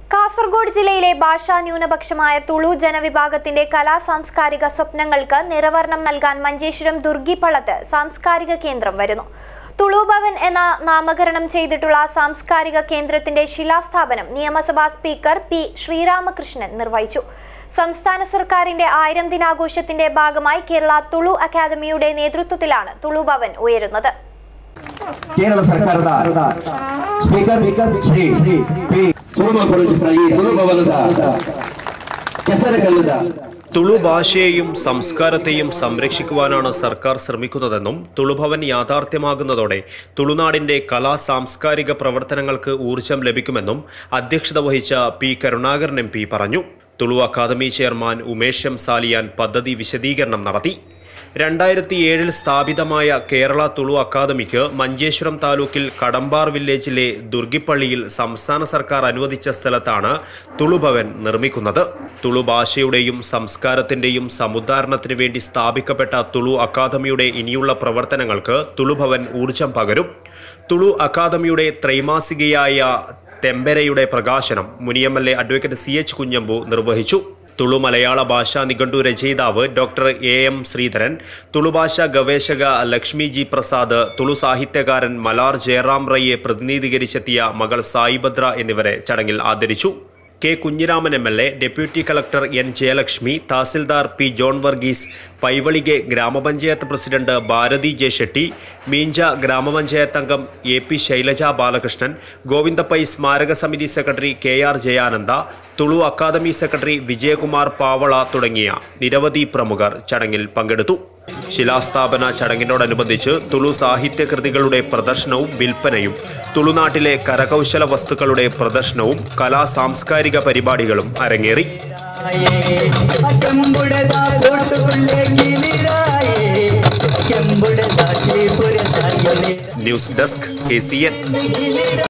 കാസർഗോഡ് ജില്ലയിലെ ഭാഷാ ന്യൂനപക്ഷമായ തുളു ജനവിഭാഗത്തിന്റെ കലാ സാംസ്കാരിക സ്വപ്നങ്ങൾക്ക് നിറവർണം നൽകാൻ മഞ്ചേശ്വരം ദുർഗിപ്പള്ളത്ത് സാംസ്കാരിക കേന്ദ്രം വരുന്നു തുളു ഭവൻ എന്ന നാമകരണം ചെയ്തിട്ടുള്ള സാംസ്കാരിക കേന്ദ്രത്തിന്റെ ശിലാസ്ഥാപനം നിയമസഭാ സ്പീക്കർ പി ശ്രീരാമകൃഷ്ണൻ നിർവഹിച്ചു സംസ്ഥാന സർക്കാരിന്റെ ആയിരം ദിനാഘോഷത്തിന്റെ ഭാഗമായി കേരള തുളു അക്കാദമിയുടെ നേതൃത്വത്തിലാണ് തുളു ഭവൻ ഉയരുന്നത് ಕೇರಳ ಸರ್ಕಾರದ ಸ್ಪೀಕರ್ ಶ್ರೀ ಪಿ ಸೋಮಪುರಜಿತ ಈ ತುಳುಭವನದ ಕೆಸರಗಲ್ಲದ തുളു ഭാഷയെയും സംസ്കാരത്തെയും സംരക്ഷിക്കുവാനാണ് സർക്കാർ ശ്രമിക്കുന്നതെന്നും തുളുഭവൻ യാഥാർത്ഥ്യമാകുന്നതോടെ തുളുനാടിന്റെ കലാ സാംസ്കാരിക പ്രവർത്തനങ്ങൾക്ക് ഊർജം ലഭിക്കുമെന്നും അധ്യക്ഷത വഹിച്ച പി കരുണാകരൻ എം പി പറഞ്ഞു Tulu academy chairman Umesh M Saliyan പദ്ധതി വിശദീകരണം നടത്തി രണ്ടായിരത്തി ഏഴിൽ സ്ഥാപിതമായ കേരള തുളു അക്കാദമിക്ക് മഞ്ചേശ്വരം താലൂക്കിൽ കടമ്പാർ വില്ലേജിലെ ദുർഗിപ്പള്ളിയിൽ സംസ്ഥാന സർക്കാർ അനുവദിച്ച സ്ഥലത്താണ് തുളുഭവൻ നിർമ്മിക്കുന്നത് തുളു ഭാഷയുടെയും സംസ്കാരത്തിന്റെയും സമുദ്ധാരണത്തിനു വേണ്ടി സ്ഥാപിക്കപ്പെട്ട തുളു അക്കാദമിയുടെ ഇനിയുള്ള പ്രവർത്തനങ്ങൾക്ക് തുളുഭവൻ ഊർജം പകരും തുളു അക്കാദമിയുടെ ത്രൈമാസികയായ തെമ്പരയുടെ പ്രകാശനം മുനിയമ്മലെ അഡ്വക്കേറ്റ് സി എച്ച് കുഞ്ഞമ്പു നിർവഹിച്ചു തുളു മലയാള ഭാഷാ നിഘണ്ടു രചയിതാവ് ഡോക്ടർ എ എം ശ്രീധരൻ തുളുഭാഷ ഗവേഷക ലക്ഷ്മി ജി പ്രസാദ് തുളു സാഹിത്യകാരൻ മലാർ ജയറാം റയ്യെ പ്രതിനിധീകരിച്ചെത്തിയ മകൾ സായിഭദ്ര എന്നിവരെ ചടങ്ങിൽ ആദരിച്ചു K Kunhiraman M L A deputy collector N Jayalakshmi tahsildar P John Varghese പൈവളികെ ഗ്രാമപഞ്ചായത്ത് പ്രസിഡന്റ് ഭാരതി ജെ ഷെട്ടി മീഞ്ച ഗ്രാമപഞ്ചായത്ത് അംഗം എ പി ശൈലജ ബാലകൃഷ്ണൻ ഗോവിന്ദപ്പൈ സ്മാരക സമിതി secretary K R Jayananda Tulu academy secretary Vijayakumar പാവള തുടങ്ങിയ നിരവധി പ്രമുഖർ ചടങ്ങിൽ പങ്കെടുത്തു ശിലാസ്ഥാപന ചടങ്ങിനോടനുബന്ധിച്ച് തുളു സാഹിത്യകൃതികളുടെ പ്രദർശനവും വിൽപ്പനയും തുളുനാട്ടിലെ കരകൗശല വസ്തുക്കളുടെ പ്രദർശനവും കലാ സാംസ്കാരിക പരിപാടികളും അരങ്ങേറി ಕೆಂಬುಡದ ತೋಟುಗುಳ್ಳೆ ಗಿಲಿರಾಯೇ ಕೆಂಬುಡದ ಶ್ರೀಪುರ ತಾಯಿಯೊಲೆ news desk K C N